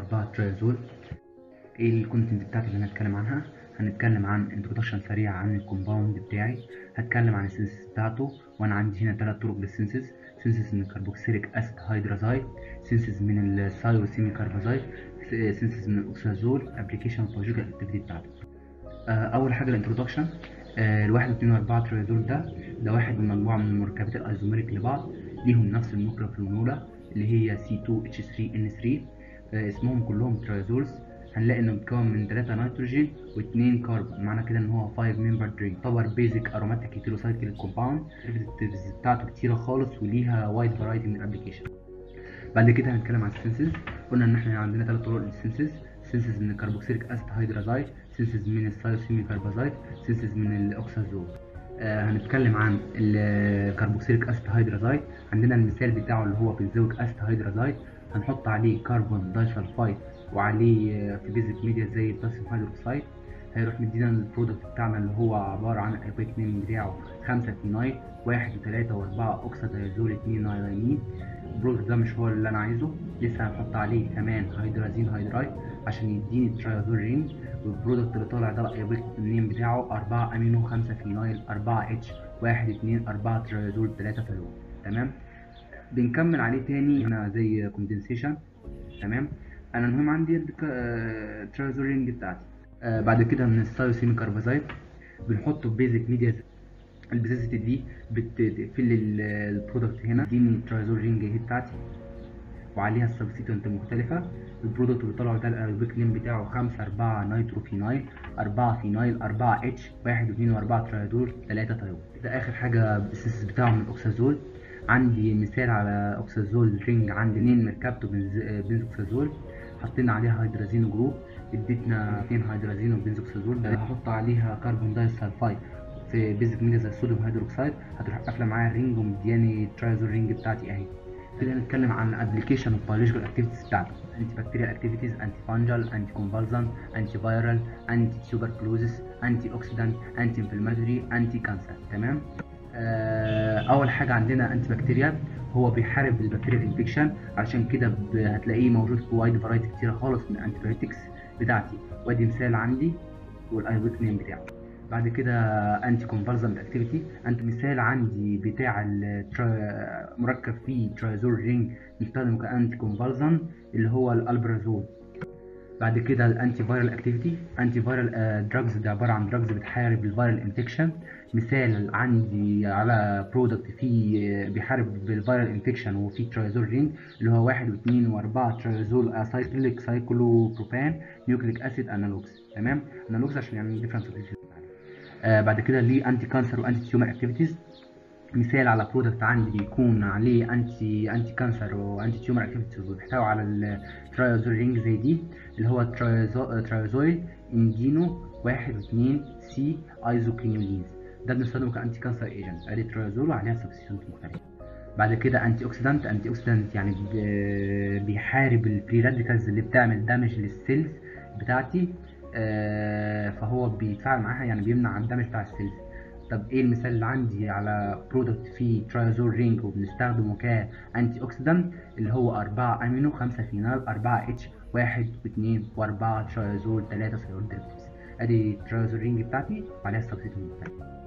4 تريازول ايه الكونتنت بتاعتي اللي انا هتكلم عنها هنتكلم عن انترودكشن سريع عن الكومباوند بتاعي هتكلم عن السينسيس بتاعته وانا عندي هنا ثلاث طرق للسينسيس سينسيس من الكربوكسيليك اسيد هيدرازايد سينسيس من السايروسيمي كاربازايد سينسيس من الاوكسازول ابلكيشن والبيولوجيكال اكتيفيتي بتاعته آه، اول حاجه الانترودكشن آه، الواحد واثنين واربعة تريازول ده ده واحد من مجموعه من المركبات الايزوميريك لبعض ليهم نفس النقره في المولى اللي هي C2H3N3 آه، اسمهم كلهم تريازولز هنلاقي انه متكون من 3 نيتروجين و2 كربون معنى كده ان هو 5 ممبر درينج يعتبر بيزك اروماتيك هيتيروسايكل كومباوند الديريفيتيفز بتاعته كتيره خالص وليها وايد فرايتي من الابلكيشن بعد كده هنتكلم عن السينسز قلنا ان احنا عندنا ثلاث طرق للسينسز سينسز من الكربوكسيليك اسيد هيدرازايد سينسز من السايوسيمي كاربازايد سينسز من الاوكسازول آه هنتكلم عن الكربوكسيليك اسيد هيدرازايد عندنا المثال بتاعه اللي هو بنزويك اسيد هيدرازايد هنحط عليه كربون دايسلفايد وعليه في بيزك ميديا زي البوتاسيوم هيدروكسيد هيروح مدينا البرودكت بتاعنا اللي هو عبارة عن الأيبيك نيم بتاعه خمسة فينايل واحد وتلاتة وأربعة أوكسيدايزول اتنين نايلامين البرودكت ده مش هو اللي أنا عايزه لسه هنحط عليه كمان هيدرازين هيدرايد عشان يديني تريازول رينج والبرودكت اللي طالع ده الأيبيك نيم بتاعه أربعة أمينو خمسة فينايل أربعة اتش واحد اتنين أربعة تريازول تلاتة فلو تمام بنكمل عليه تاني هنا زي كوندنسيشن تمام انا المهم عندي التريازول رينج بتاعتي آه بعد كده من السايوسيمي كاربازايد بنحطه في بيزك ميديا البيزيسيتي دي بتقفل البرودكت هنا دي من التريازول رينج اهي بتاعتي وعليها السبستيتوينت المختلفة البرودكت اللي طلعه ده الأيروبيك نيم بتاعه خمسة أربعة نيترو فينايل أربعة فينايل أربعة اتش واحد واتنين وأربعة تريادول تلاتة تايول ده آخر حاجة السيس بتاعه من الأوكسازول عندي مثال على أوكسازول رينج عندي اتنين مركبته بنزوكسازول حطينا عليها هيدرازين جروب اديتنا اتنين هيدرازين وبنزوكسازول هحط عليها كربون داي سلفايد في بيزك ميديا زي الصوديوم هيدروكسيد هتروح قافله معايا الرينج ومدياني الترايزول رينج بتاعتي اهي كده نتكلم عن الابلكيشن والبيولوجيكال اكتيفيتيز بتاعته انتي بكتيريال اكتيفيتيز انتي فانجل انتي كونفالسنت انتي فايرال انتي تيوبركلوزس انتي اوكسيدانت انتي انفلاماتوري انتي كانسر تمام آه اول حاجه عندنا انتي بكتيريال هو بيحارب البكتيريا انفكشن عشان كده هتلاقيه موجود في وايد فرايتي كتيره خالص من الانتيبيوتكس بتاعتي وادي مثال عندي والايبوك نيم بتاعه بعد كده انتي كونفالسنت اكتيفيتي انت مثال عندي بتاع مركب فيه ترايزول رينج نستخدمه كانتي كونفالسنت اللي هو الالبرازول بعد كده الانتي فايرال اكتيفيتي انتي فايرال دراجز ده عباره عن دراجز بتحارب الفيرال انفكشن مثال عندي على برودكت فيه بيحارب بالفيرال انفكشن وفيه ترايزول رينج اللي هو واحد واثنين واربعه ترايزول اسايكليك سايكلو بروبان نيوكليك اسيد انالوجز تمام انالوجز عشان يعني ديفرنس آه بعد كده ليه انتي كانسر وانتي تيومر اكتيفيتيز مثال على برودكت عندي بيكون عليه انتي انتي كانسر وانتي تيومر اكتيفيتيز وبيحتوي على الترايزول رينج زي دي اللي هو ترايزويد اندينو واحد واثنين سي ايزوكينيولينز ده بنستخدمه كانتي كانسر ايجنت ادي ترايزول وعليها سبستيتيوت مختلفه بعد كده انتي اوكسيدانت انتي اوكسيدانت يعني بيحارب الفري راديكالز اللي بتعمل دامج للسيلز بتاعتي آه فهو بيتفاعل معاها يعني بيمنع الدمج بتاع السيلز طب ايه المثال اللي عندي على برودكت فيه ترايزول رينج وبنستخدمه كانتي اوكسيدانت اللي هو 4 امينو 5 فينال 4 اتش 1 و2 و4 ترايزول 3 سيرول ديريفيتيفز ادي الترايزول رينج بتاعتي وعليها السبستيتيوت